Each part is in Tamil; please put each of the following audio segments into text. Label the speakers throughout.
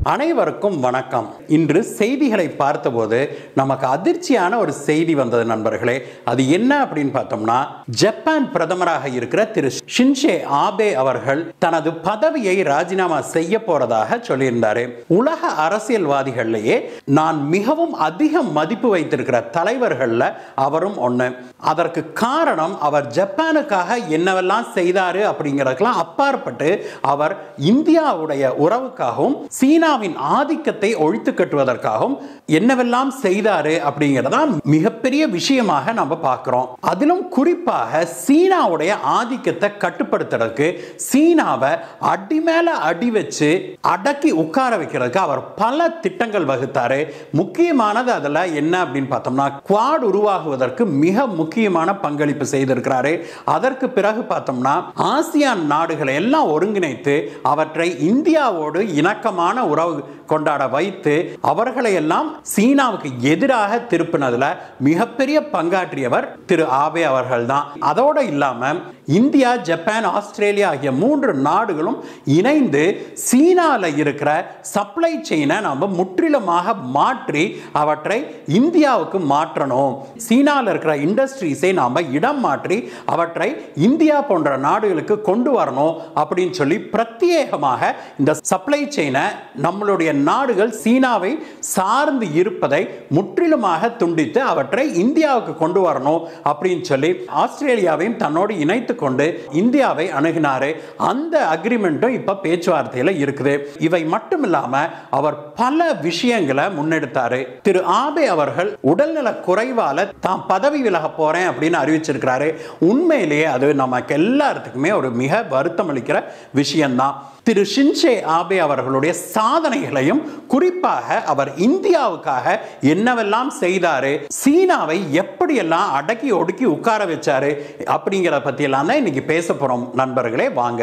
Speaker 1: அனைவருக்கும் வணக்கம் இன்று செய்திகளை பார்த்தபோது நமக்கு அதிர்ச்சியான ஒரு செய்தி வந்தது நண்பர்களே அது என்ன அப்படின்னு பார்த்தோம்னா ஜப்பான் பிரதமராக இருக்கிற திரு ஷின்ஷே ஆபே அவர்கள் தனது பதவியை ராஜினாமா செய்ய போறதாக சொல்லியிருந்தாரு உலக அரசியல்வாதிகள்லயே நான் மிகவும் அதிக மதிப்பு வைத்திருக்கிற தலைவர்கள்ல அவரும் ஒண்ணு அதற்கு காரணம் அவர் ஜப்பானுக்காக என்னவெல்லாம் செய்தாரு அப்படிங்கிறதுக்கெல்லாம் அப்பாற்பட்டு அவர் இந்தியாவுடைய உறவுக்காகவும் சீனாவின் ஆதிக்கத்தை ஒழித்து கட்டுவதற்காகவும் என்னவெல்லாம் செய்தாரு அப்படிங்கிறதா மிகப்பெரிய விஷயமாக நம்ம பார்க்கிறோம் அதிலும் குறிப்பாக சீனாவுடைய ஆதிக்கத்தை கட்டுப்படுத்துறதுக்கு சீனாவை அடி மேல அடி வச்சு அடக்கி உட்கார வைக்கிறதுக்கு அவர் பல திட்டங்கள் வகுத்தாரு முக்கியமானது அதில் என்ன அப்படின்னு பார்த்தோம்னா குவாட் உருவாகுவதற்கு மிக முக்கியமான பங்களிப்பு செய்திருக்கிறாரு அதற்கு பிறகு பார்த்தோம்னா ஆசியான் நாடுகளை எல்லாம் ஒருங்கிணைத்து அவற்றை இந்தியாவோடு இணக்கமான உறவு கொண்டாட வைத்து அவர்களை எல்லாம் சீனாவுக்கு எதிராக திருப்பினதுல மிகப்பெரிய பங்காற்றியவர் திரு ஆபே அவர்கள் தான் அதோட இல்லாம இந்தியா ஜப்பான் ஆஸ்திரேலியா ஆகிய மூன்று நாடுகளும் இணைந்து சீனால இருக்கிற சப்ளை செயினை நம்ம முற்றிலுமாக மாற்றி அவற்றை இந்தியாவுக்கு மாற்றணும் சீனால இருக்கிற இண்டஸ்ட்ரீஸை நாம இடம் மாற்றி அவற்றை இந்தியா போன்ற நாடுகளுக்கு கொண்டு வரணும் அப்படின்னு சொல்லி பிரத்யேகமாக இந்த சப்ளை செயினை நம்மளுடைய நாடுகள் சீனாவை சார்ந்து இருப்பதை முற்றிலுமாக துண்டித்து அவற்றை இந்தியாவுக்கு கொண்டு வரணும் அப்படின்னு சொல்லி ஆஸ்திரேலியாவையும் தன்னோடு இணைத்து கொண்டு இந்தியாவை அணுகினாரு அந்த அக்ரிமெண்ட்டும் இப்ப பேச்சுவார்த்தையில இருக்குது இவை மட்டும் இல்லாம அவர் பல விஷயங்களை முன்னெடுத்தாரு திரு ஆபே அவர்கள் உடல்நல குறைவால தான் பதவி விலக போறேன் அப்படின்னு அறிவிச்சிருக்கிறாரு உண்மையிலேயே அது நமக்கு எல்லாத்துக்குமே ஒரு மிக வருத்தம் அளிக்கிற விஷயம்தான் திரு ஷின்ஷே ஆபே அவர்களுடைய சாதனைகளையும் குறிப்பாக அவர் இந்தியாவுக்காக என்னவெல்லாம் செய்தாரு சீனாவை எப்படியெல்லாம் அடக்கி ஒடுக்கி உட்கார வச்சாரு அப்படிங்கிறத பற்றியெல்லாம் தான் இன்னைக்கு பேச போறோம் நண்பர்களே வாங்க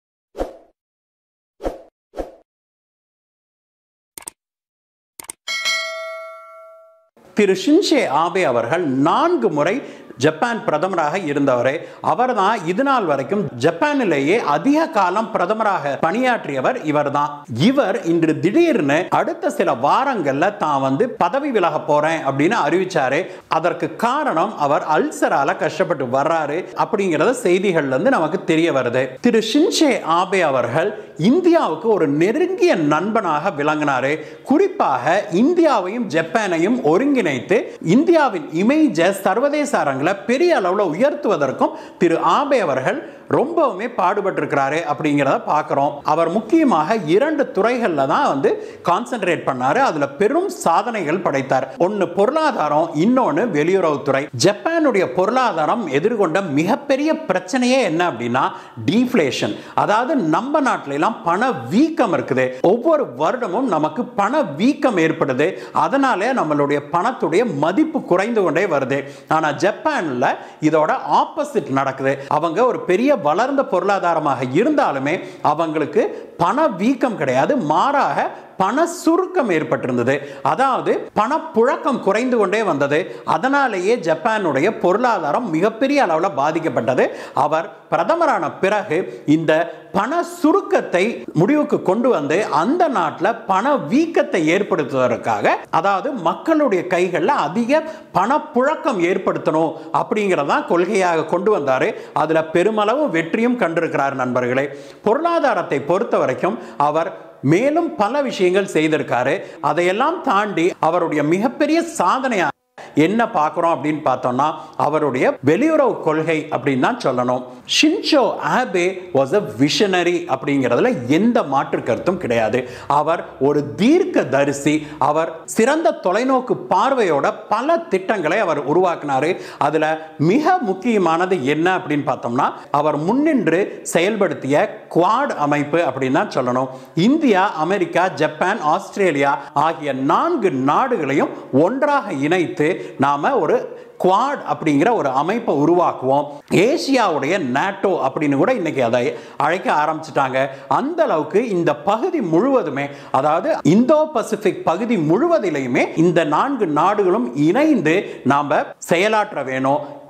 Speaker 1: திரு ஷின்ஷே ஆபே அவர்கள் நான்கு முறை ஜப்பான் பிரதமராக இருந்தவரே அவர் தான் இது நாள் வரைக்கும் ஜப்பானிலேயே அதிக காலம் பிரதமராக பணியாற்றியவர் இவர் தான் இவர் இன்று திடீர்னு அடுத்த சில வாரங்கள்ல தான் வந்து பதவி விலக போறேன் அப்படின்னு அறிவிச்சாரு அதற்கு காரணம் அவர் அல்சரால கஷ்டப்பட்டு வர்றாரு அப்படிங்கறத செய்திகள்ல இருந்து நமக்கு தெரிய வருது திரு ஷின்ஷே ஆபே அவர்கள் இந்தியாவுக்கு ஒரு நெருங்கிய நண்பனாக விளங்கினாரு குறிப்பாக இந்தியாவையும் ஜப்பானையும் ஒருங்கிணைத்து இந்தியாவின் இமேஜை சர்வதேச அரங்கில் பெரிய அளவில் உயர்த்துவதற்கும் திரு ஆபே அவர்கள் ரொம்பவுமே பாடுபட்டிருக்கிறாரு அப்படிங்கிறத பார்க்குறோம் அவர் முக்கியமாக இரண்டு துறைகளில் தான் வந்து கான்சென்ட்ரேட் பண்ணாரு அதில் பெரும் சாதனைகள் படைத்தார் ஒன்று பொருளாதாரம் இன்னொன்று வெளியுறவுத்துறை ஜப்பானுடைய பொருளாதாரம் எதிர்கொண்ட மிகப்பெரிய பிரச்சனையே என்ன அப்படின்னா டீஃப்ளேஷன் அதாவது நம்ம நாட்டில எல்லாம் பண வீக்கம் இருக்குது ஒவ்வொரு வருடமும் நமக்கு பண வீக்கம் ஏற்படுது அதனாலே நம்மளுடைய பணத்துடைய மதிப்பு குறைந்து கொண்டே வருது ஆனால் ஜப்பானில் இதோட ஆப்போசிட் நடக்குது அவங்க ஒரு பெரிய வளர்ந்த பொருளாதாரமாக இருந்தாலுமே அவங்களுக்கு பண வீக்கம் கிடையாது மாறாக பண சுருக்கம் ஏற்பட்டிருந்தது அதாவது பணப்புழக்கம் குறைந்து கொண்டே வந்தது அதனாலேயே ஜப்பானுடைய பொருளாதாரம் மிகப்பெரிய அளவில் பாதிக்கப்பட்டது அவர் பிரதமரான பிறகு இந்த பண சுருக்கத்தை முடிவுக்கு கொண்டு வந்து அந்த நாட்டில் பண வீக்கத்தை ஏற்படுத்துவதற்காக அதாவது மக்களுடைய கைகளில் அதிக பணப்புழக்கம் ஏற்படுத்தணும் அப்படிங்கிறதான் கொள்கையாக கொண்டு வந்தார் அதில் பெருமளவு வெற்றியும் கண்டிருக்கிறார் நண்பர்களே பொருளாதாரத்தை பொறுத்த வரைக்கும் அவர் மேலும் பல விஷயங்கள் செய்திருக்காரு அதையெல்லாம் தாண்டி அவருடைய மிகப்பெரிய சாதனையாக என்ன பார்க்குறோம் அப்படின்னு பார்த்தோம்னா அவருடைய வெளியுறவு கொள்கை அப்படின்னு தான் சொல்லணும் Shinzo Abe was a visionary அப்படிங்கிறதுல எந்த மாற்று கருத்தும் கிடையாது அவர் ஒரு தீர்க்க தரிசி அவர் சிறந்த தொலைநோக்கு பார்வையோட பல திட்டங்களை அவர் உருவாக்கினாரு அதில் மிக முக்கியமானது என்ன அப்படின்னு பார்த்தோம்னா அவர் முன்னின்று செயல்படுத்திய குவாட் அமைப்பு அப்படின்னு தான் சொல்லணும் இந்தியா அமெரிக்கா ஜப்பான் ஆஸ்திரேலியா ஆகிய நான்கு நாடுகளையும் ஒன்றாக இணைத்து நாம ஒரு குவாட் அப்படிங்கிற ஒரு அமைப்பை உருவாக்குவோம் ஏசியாவுடைய நாட்டோ அப்படின்னு கூட இன்னைக்கு அதை அழைக்க ஆரம்பிச்சிட்டாங்க அந்த அளவுக்கு இந்த பகுதி முழுவதுமே அதாவது இந்தோ பசிபிக் பகுதி முழுவதிலையுமே இந்த நான்கு நாடுகளும் இணைந்து நாம செயலாற்ற வேணும்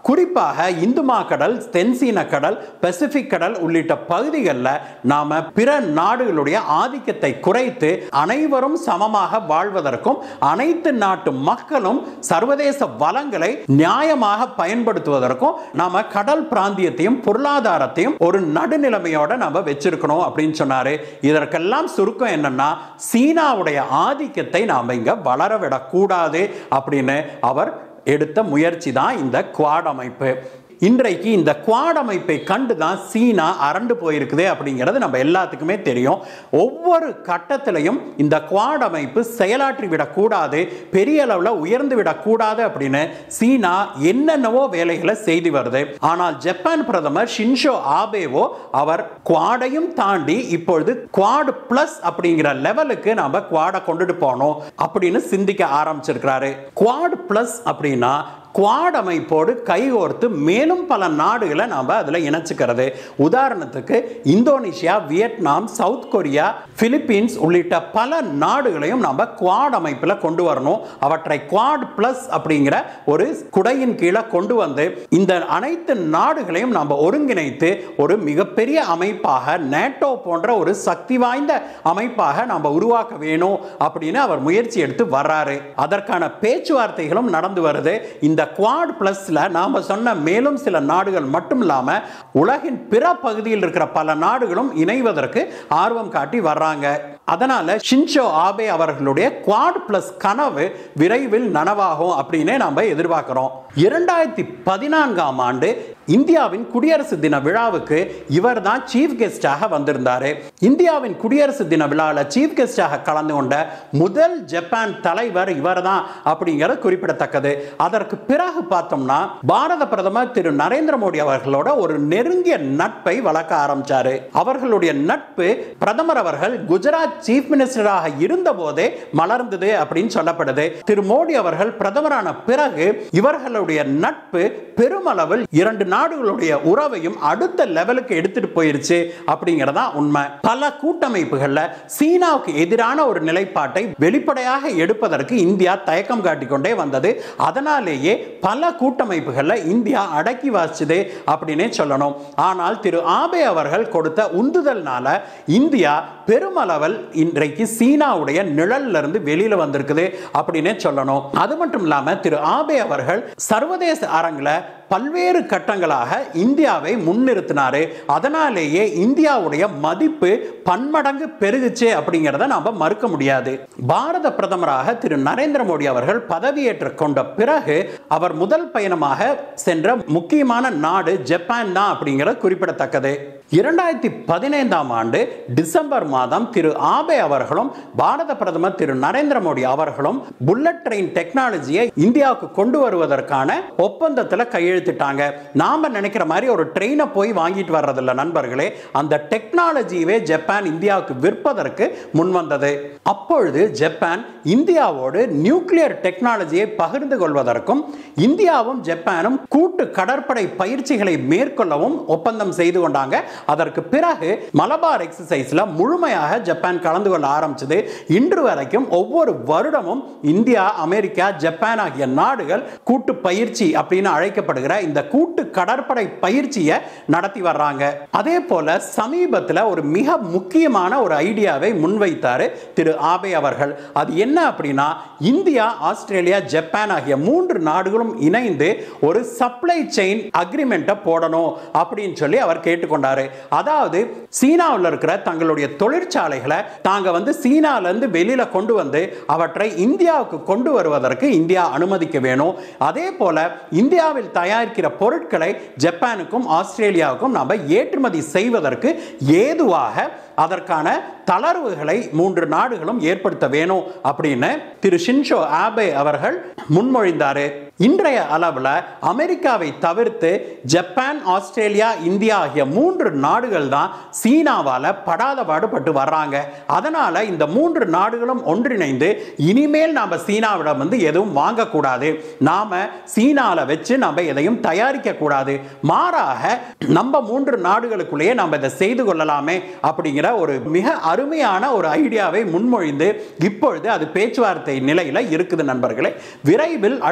Speaker 1: குறிப்பாக இந்துமா கடல் தென்சீன கடல் பசிபிக் கடல் உள்ளிட்ட பகுதிகளில் நாம பிற நாடுகளுடைய ஆதிக்கத்தை குறைத்து அனைவரும் சமமாக வாழ்வதற்கும் அனைத்து நாட்டு மக்களும் சர்வதேச வளங்களை நியாயமாக பயன்படுத்துவதற்கும் நாம கடல் பிராந்தியத்தையும் பொருளாதாரத்தையும் ஒரு நடுநிலைமையோட நம்ம வச்சிருக்கணும் அப்படின்னு சொன்னாரு இதற்கெல்லாம் சுருக்கம் என்னன்னா சீனாவுடைய ஆதிக்கத்தை நாம இங்க வளர விடக்கூடாது அப்படின்னு அவர் எடுத்த முயற்சி தான் இந்த குவாட் அமைப்பு இன்றைக்கு இந்த குவாட் அமைப்பை கண்டு தான் சீனா அரண்டு போயிருக்குது அப்படிங்கிறது நம்ம எல்லாத்துக்குமே தெரியும் ஒவ்வொரு கட்டத்திலையும் இந்த குவாட் அமைப்பு செயலாற்றி விடக்கூடாது பெரிய அளவில் உயர்ந்து விடக்கூடாது அப்படின்னு சீனா என்னென்னவோ வேலைகளை செய்து வருது ஆனால் ஜப்பான் பிரதமர் ஷின்ஷோ ஆபேவோ அவர் குவாடையும் தாண்டி இப்பொழுது குவாட் பிளஸ் அப்படிங்கிற லெவலுக்கு நாம குவாடை கொண்டுட்டு போனோம் அப்படின்னு சிந்திக்க ஆரம்பிச்சிருக்கிறாரு குவாட் பிளஸ் அப்படின்னா குவாட் அமைப்போடு கைகோர்த்து மேலும் பல நாடுகளை நாம் அதில் இணைச்சிக்கிறது உதாரணத்துக்கு Indonesia Vietnam South Korea Philippines உள்ளிட்ட பல நாடுகளையும் நம்ம குவாட் அமைப்பில் கொண்டு வரணும் அவற்றை குவாட் பிளஸ் அப்படிங்கிற ஒரு குடையின் கீழே கொண்டு வந்து இந்த அனைத்து நாடுகளையும் நாம் ஒருங்கிணைத்து ஒரு மிகப்பெரிய அமைப்பாக நேட்டோ போன்ற ஒரு சக்தி வாய்ந்த அமைப்பாக நாம் உருவாக்க வேணும் அப்படின்னு அவர் முயற்சி எடுத்து வர்றாரு அதற்கான பேச்சுவார்த்தைகளும் நடந்து வருது இந்த குவாட் பிளஸ்ல நாம சொன்ன மேலும் சில நாடுகள் மட்டும் இல்லாம உலகின் பிற பகுதியில் இருக்கிற பல நாடுகளும் இணைவதற்கு ஆர்வம் காட்டி வர்றாங்க அதனால ஷின்ஷோ ஆபே அவர்களுடைய குவாட் பிளஸ் கனவு விரைவில் நனவாகும் அப்படின்னு நாம எதிர்பார்க்கிறோம் இரண்டாயிரத்தி பதினான்காம் ஆண்டு இந்தியாவின் குடியரசு தின விழாவுக்கு இவர் தான் சீஃப் கெஸ்டாக வந்திருந்தாரு இந்தியாவின் குடியரசு தின விழாவில் சீஃப் கெஸ்டாக கலந்து கொண்ட முதல் ஜப்பான் தலைவர் இவர் தான் அப்படிங்கிறது குறிப்பிடத்தக்கது அதற்கு பிறகு பார்த்தோம்னா பாரத பிரதமர் திரு நரேந்திர மோடி அவர்களோட ஒரு நெருங்கிய நட்பை வளர்க்க ஆரம்பிச்சாரு அவர்களுடைய நட்பு பிரதமர் அவர்கள் குஜராத் சீஃப் மினிஸ்டராக இருந்த போதே மலர்ந்தது அப்படின்னு சொல்லப்படுது திரு மோடி அவர்கள் பிரதமரான பிறகு இவர்களுடைய நட்பு பெருமளவில் இரண்டு நாடுகளுடைய உறவையும் அடுத்த லெவலுக்கு எடுத்துட்டு போயிருச்சு அப்படிங்கறதா உண்மை பல கூட்டமைப்புகள்ல சீனாவுக்கு எதிரான ஒரு நிலைப்பாட்டை வெளிப்படையாக எடுப்பதற்கு இந்தியா தயக்கம் காட்டிக்கொண்டே வந்தது அதனாலேயே பல கூட்டமைப்புகள்ல இந்தியா அடக்கி வாசிச்சது அப்படின்னே சொல்லணும் ஆனால் திரு ஆபே அவர்கள் கொடுத்த உந்துதல்னால இந்தியா பெருமளவில் இன்றைக்கு சீனாவுடைய நிழல்ல இருந்து வெளியில வந்திருக்குது அப்படின்னே சொல்லணும் அது மட்டும் இல்லாம திரு ஆபே அவர்கள் சர்வதேச அரங்கில் பல்வேறு கட்டங்களாக இந்தியாவை முன்னிறுத்தினாரு அதனாலேயே இந்தியாவுடைய மதிப்பு பன்மடங்கு பெருகுச்சு அப்படிங்கிறத நாம மறுக்க முடியாது பாரத பிரதமராக திரு நரேந்திர மோடி அவர்கள் பதவியேற்று கொண்ட பிறகு அவர் முதல் பயணமாக சென்ற முக்கியமான நாடு ஜப்பான் தான் அப்படிங்கிறது குறிப்பிடத்தக்கது இரண்டாயிரத்தி பதினைந்தாம் ஆண்டு டிசம்பர் மாதம் திரு ஆபே அவர்களும் பாரத பிரதமர் திரு நரேந்திர மோடி அவர்களும் புல்லட் ட்ரெயின் டெக்னாலஜியை இந்தியாவுக்கு கொண்டு வருவதற்கான ஒப்பந்தத்தில் கையெழுத்திட்டாங்க நாம நினைக்கிற மாதிரி ஒரு ட்ரெயினை போய் வாங்கிட்டு வர்றதில்ல நண்பர்களே அந்த டெக்னாலஜியவே ஜப்பான் இந்தியாவுக்கு விற்பதற்கு முன்வந்தது அப்பொழுது ஜப்பான் இந்தியாவோடு நியூக்ளியர் டெக்னாலஜியை பகிர்ந்து கொள்வதற்கும் இந்தியாவும் ஜப்பானும் கூட்டு கடற்படை பயிற்சிகளை மேற்கொள்ளவும் ஒப்பந்தம் செய்து கொண்டாங்க அதற்கு பிறகு மலபார் எக்ஸசைஸ்ல முழுமையாக ஜப்பான் கலந்து கொள்ள ஆரம்பிச்சது இன்று வரைக்கும் ஒவ்வொரு வருடமும் இந்தியா அமெரிக்கா ஜப்பான் ஆகிய நாடுகள் கூட்டு பயிற்சி அப்படின்னு அழைக்கப்படுகிற இந்த கூட்டு கடற்படை பயிற்சியை நடத்தி வர்றாங்க அதே போல சமீபத்தில் ஒரு மிக முக்கியமான ஒரு ஐடியாவை முன்வைத்தாரு திரு ஆபே அவர்கள் அது என்ன அப்படின்னா இந்தியா ஆஸ்திரேலியா ஜப்பான் ஆகிய மூன்று நாடுகளும் இணைந்து ஒரு சப்ளை செயின் அக்ரிமெண்ட்டை போடணும் அப்படின்னு சொல்லி அவர் கேட்டுக்கொண்டாரு அதாவது சீனாவில் இருக்கிற தங்களுடைய தொழிற்சாலைகளை தாங்க வந்து சீனால இருந்து வெளியில கொண்டு வந்து அவற்றை இந்தியாவுக்கு கொண்டு வருவதற்கு இந்தியா அனுமதிக்க வேணும் அதே போல இந்தியாவில் தயாரிக்கிற பொருட்களை ஜப்பானுக்கும் ஆஸ்திரேலியாவுக்கும் நம்ம ஏற்றுமதி செய்வதற்கு ஏதுவாக அதற்கான தளர்வுகளை மூன்று நாடுகளும் ஏற்படுத்த வேணும் அப்படின்னு திரு ஷின்ஷோ ஆபே அவர்கள் முன்மொழிந்தாரு இன்றைய அளவில் அமெரிக்காவை தவிர்த்து ஜப்பான் ஆஸ்திரேலியா இந்தியா ஆகிய மூன்று நாடுகள் தான் சீனாவால் படாத பாடுபட்டு வர்றாங்க அதனால இந்த மூன்று நாடுகளும் ஒன்றிணைந்து இனிமேல் நாம சீனாவிடம் வந்து எதுவும் வாங்கக்கூடாது நாம சீனால வச்சு நம்ம எதையும் தயாரிக்க கூடாது மாறாக நம்ம மூன்று நாடுகளுக்குள்ளேயே நம்ம இதை செய்து கொள்ளலாமே அப்படிங்கிற ஒரு மிக அருமையான ஒரு ஐடியாவை முன்மொழிந்து இப்பொழுது அது பேச்சுவார்த்தை நிலையில இருக்குது நண்பர்களே விரைவில் அடுத்த சில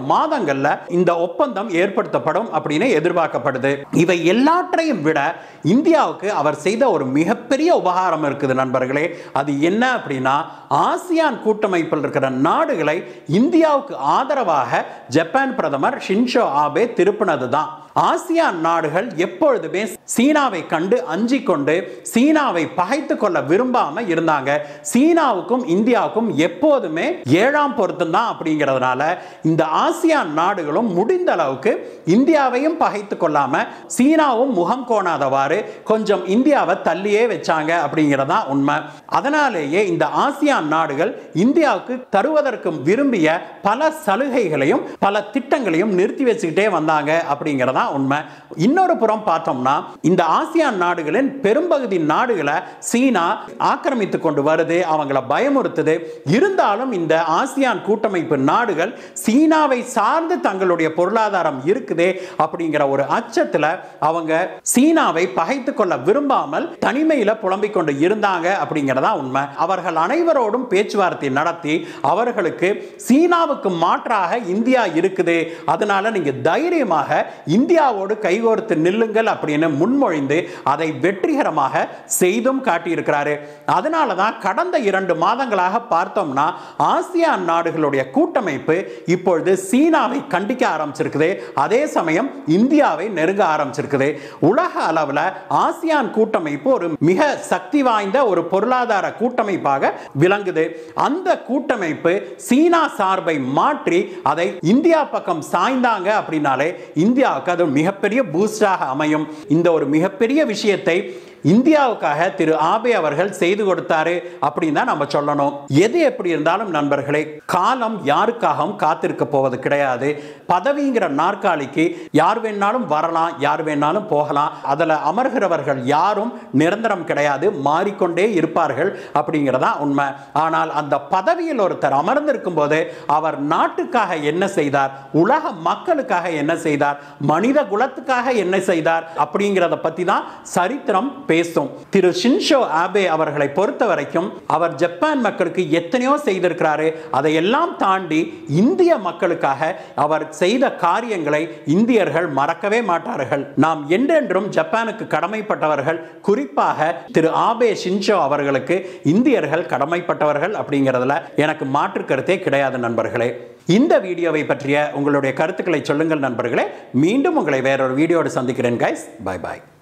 Speaker 1: மாதங்கள்ல இந்த ஒப்பந்தம் ஏற்படுத்தப்படும் அப்படின்னு எதிர்பார்க்கப்படுது இவை எல்லாற்றையும் விட இந்தியாவுக்கு அவர் செய்த ஒரு மிகப்பெரிய உபகாரம் இருக்குது நண்பர்களே அது என்ன அப்படின்னா ஆசியான் கூட்டமைப்பில் இருக்கிற நாடுகளை இந்தியாவுக்கு ஆதரவாக ஜப்பான் பிரதமர் ஷின்ஷோ ஆபே திருப்பினது தான் ஆசியான் நாடுகள் எப்பொழுதுமே சீனாவை கண்டு அஞ்சிக் கொண்டு சீனாவை பகைத்து கொள்ள விரும்பாம இருந்தாங்க சீனாவுக்கும் இந்தியாவுக்கும் எப்போதுமே ஏழாம் பொருத்தம் தான் அப்படிங்கிறதுனால இந்த ஆசியான் நாடுகளும் முடிந்த அளவுக்கு இந்தியாவையும் பகைத்து கொள்ளாம சீனாவும் முகம் கோணாதவாறு கொஞ்சம் இந்தியாவை தள்ளியே வச்சாங்க அப்படிங்கிறதா உண்மை அதனாலேயே இந்த ஆசியான் நாடுகள் இந்தியாவுக்கு தருவதற்கு விரும்பிய பல சலுகைகளையும் பல திட்டங்களையும் நிறுத்தி வச்சுக்கிட்டே வந்தாங்க அப்படிங்கிறதா உண்மை இன்னொரு புறம் பார்த்தோம்னா இந்த ஆசியான் நாடுகளின் பெரும்பகுதி நாடுகளை சீனா ஆக்கிரமித்து கொண்டு வருது அவங்கள பயமுறுத்துது இருந்தாலும் இந்த ஆசியான் கூட்டமைப்பு நாடுகள் சீனாவை சார்ந்து தங்களுடைய பொருளாதாரம் இருக்குதே அப்படிங்கிற ஒரு அச்சத்தில் அவங்க சீனாவை பகைத்து கொள்ள விரும்பாமல் தனிமையில புலம்பிக் கொண்டு இருந்தாங்க அப்படிங்கிறதா உண்மை அவர்கள் அனைவரோடும் பேச்சுவார்த்தை நடத்தி அவர்களுக்கு சீனாவுக்கு மாற்றாக இந்தியா இருக்குது அதனால நீங்க தைரியமாக இந்தியாவோடு கைகோர்த்து நில்லுங்கள் அப்படின்னு முன்மொழிந்து அதை வெற்றிகரமாக செய்தும் காட்டியிருக்கிறாரு அதனால தான் கடந்த இரண்டு மாதங்களாக பார்த்தோம்னா ஆசியான் நாடுகளுடைய கூட்டமைப்பு இப்பொழுது சீனாவை கண்டிக்க ஆரம்பிச்சிருக்குது அதே சமயம் இந்தியாவை நெருங்க ஆரம்பிச்சிருக்குது உலக அளவில் ஆசியான் கூட்டமைப்பு ஒரு மிக சக்தி வாய்ந்த ஒரு பொருளாதார கூட்டமைப்பாக விளங்குது அந்த கூட்டமைப்பு சீனா சார்பை மாற்றி அதை இந்தியா பக்கம் சாய்ந்தாங்க அப்படின்னாலே இந்தியாவுக்கு அது மிகப்பெரிய பூஸ்டாக அமையும் இந்த ஒரு மிகப்பெரிய விஷயத்தை இந்தியாவுக்காக திரு ஆபே அவர்கள் செய்து கொடுத்தாரு அப்படின்னு தான் நம்ம சொல்லணும் எது எப்படி இருந்தாலும் நண்பர்களே காலம் யாருக்காகவும் காத்திருக்க போவது கிடையாது பதவிங்கிற நாற்காலிக்கு யார் வேணாலும் வரலாம் யார் வேணாலும் போகலாம் அதில் அமர்கிறவர்கள் யாரும் நிரந்தரம் கிடையாது மாறிக்கொண்டே இருப்பார்கள் அப்படிங்கிறதா உண்மை ஆனால் அந்த பதவியில் ஒருத்தர் அமர்ந்திருக்கும் போது அவர் நாட்டுக்காக என்ன செய்தார் உலக மக்களுக்காக என்ன செய்தார் மனித குலத்துக்காக என்ன செய்தார் அப்படிங்கிறத பத்தி தான் சரித்திரம் பேசும் திரு ஷின்ஷோ ஆபே அவர்களை பொறுத்த வரைக்கும் அவர் ஜப்பான் மக்களுக்கு எத்தனையோ செய்திருக்கிறாரு அதையெல்லாம் தாண்டி இந்திய மக்களுக்காக அவர் செய்த காரியங்களை இந்தியர்கள் மறக்கவே மாட்டார்கள் நாம் என்றென்றும் ஜப்பானுக்கு கடமைப்பட்டவர்கள் குறிப்பாக திரு ஆபே ஷின்ஷோ அவர்களுக்கு இந்தியர்கள் கடமைப்பட்டவர்கள் அப்படிங்கிறதுல எனக்கு மாற்று கருத்தே கிடையாது நண்பர்களே இந்த வீடியோவை பற்றிய உங்களுடைய கருத்துக்களை சொல்லுங்கள் நண்பர்களே மீண்டும் உங்களை வேறொரு வீடியோடு சந்திக்கிறேன் கைஸ் பை பாய்